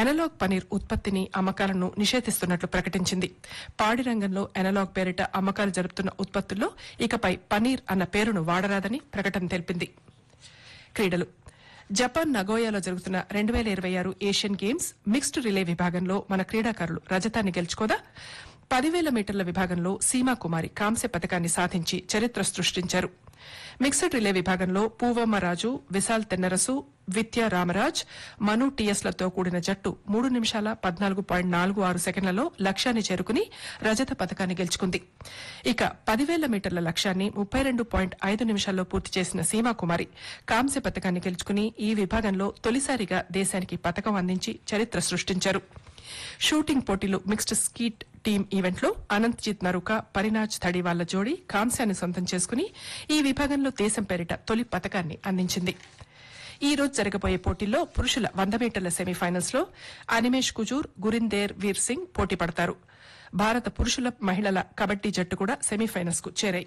analogue paneer ఉత్పత్తిని అమ్మకాలను నిషేధిస్తున్నట్లు ప్రకటించింది పాడి రంగంలో ఎనలాగ్ పేరిట అమ్మకాలు జరుపుతున్న ఉత్పత్తుల్లో ఇకపై పనీర్ అన్న పేరును వాడరాదని ప్రకటన తెలిపింది క్రీడలు జపాన్ నగోయాలో జరుగుతున్న రెండు వేల ఇరవై ఆరు ఏషియన్ గేమ్స్ మిక్స్డ్ రిలే విభాగంలో మన క్రీడాకారులు రజతాన్ని గెలుచుకోదా పదివేల మీటర్ల విభాగంలో సీమా కుమారి కాంస్య పథకాన్ని సాధించి చరిత్ర సృష్టించారు మిక్స్డ్ రిలే విభాగంలో పూవమ్మ రాజు విశాల్ తెన్నరసు విద్యా రామరాజ్ మను టీఎస్లతో కూడిన జట్టు మూడు నిమిషాల పద్నాలుగు పాయింట్ నాలుగు ఆరు సెకండ్లలో లక్ష్యాన్ని చేరుకుని రజత పథకాన్ని గెలుచుకుంది ఇక పదివేల మీటర్ల లక్ష్యాన్ని ముప్పై రెండు పాయింట్ ఐదు నిమిషాల్లో పూర్తి చేసిన సీమాకుమారి కాంస్య పథకాన్ని గెలుచుకుని ఈ విభాగంలో తొలిసారిగా దేశానికి పథకం అందించి చరిత్ర సృష్టించారు షూటింగ్ పోటీలు మిక్స్డ్ స్కీట్ టీమ్ ఈవెంట్లో అనంత్జిత్ నరుక పరినాజ్ థడివాళ్ల జోడీ కాంస్యాన్ని సొంతం చేసుకుని ఈ విభాగంలో దేశం పేరిట తొలి పథకాన్ని అందించింది ఈ రోజు జరగబోయే పోటీల్లో పురుషుల వంద మీటర్ల సెమీఫైనల్స్ లో అనిమేష్ కుజూర్ గురిందేర్ వీర్ సింగ్ పోటీ పడతారు భారత పురుషుల మహిళల కబడ్డీ జట్టు కూడా సెమీఫైనల్స్ కు చేరాయి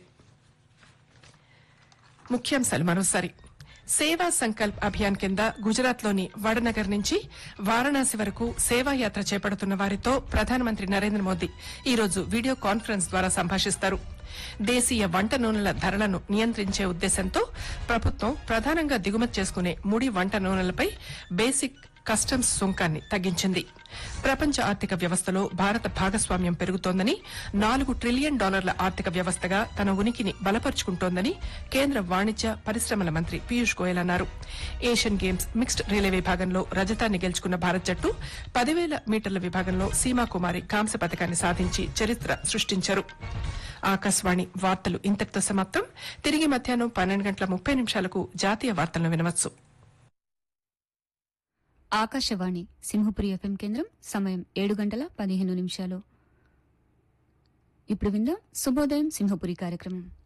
ముఖ్యాంశాలు మరోసారి సేవా సంకల్ప్ అభియాన్ కింద గుజరాత్లోని వడనగర్ నుంచి వారణాసి వరకు సేవాయాత్ర చేపడుతున్న వారితో ప్రధానమంత్రి నరేంద్ర మోదీ ఈరోజు వీడియో కాన్ఫరెన్స్ ద్వారా సంభాషిస్తారు దేశీయ వంట నూనెల ధరలను నియంత్రించే ఉద్దేశంతో ప్రభుత్వం ప్రధానంగా దిగుమతి చేసుకునే ముడి వంట నూనెలపై బేసిక్ కస్టమ్స్ సుంకాన్ని తగ్గించింది ప్రపంచ ఆర్థిక వ్యవస్థలో భారత భాగస్వామ్యం పెరుగుతోందని నాలుగు ట్రిలియన్ డాలర్ల ఆర్థిక వ్యవస్థగా తన ఉనికిని బలపరుచుకుంటోందని కేంద్ర వాణిజ్య పరిశ్రమల మంత్రి పీయూష్ గోయల్ అన్నారు ఏషియన్ గేమ్స్ మిక్స్డ్ రిలే విభాగంలో రజతాన్ని గెలుచుకున్న భారత్ జట్టు పదివేల మీటర్ల విభాగంలో సీమా కుమారి కాంస్య పథకాన్ని సాధించి చరిత్ర సృష్టించారు ఆకాశవాణి వార్తలు ఇంతటితో సమాప్తం తిరిగి మధ్యాహ్నం పన్నెండు గంటల ముప్పై నిమిషాలకు జాతీయ వార్తలను వినవచ్చు ఆకాశవాణి సింహపురి ఎఫ్ఎం కేంద్రం సమయం ఏడు గంటల పదిహేను నిమిషాలు ఇప్పుడు విందాం శుభోదయం సింహపురి కార్యక్రమం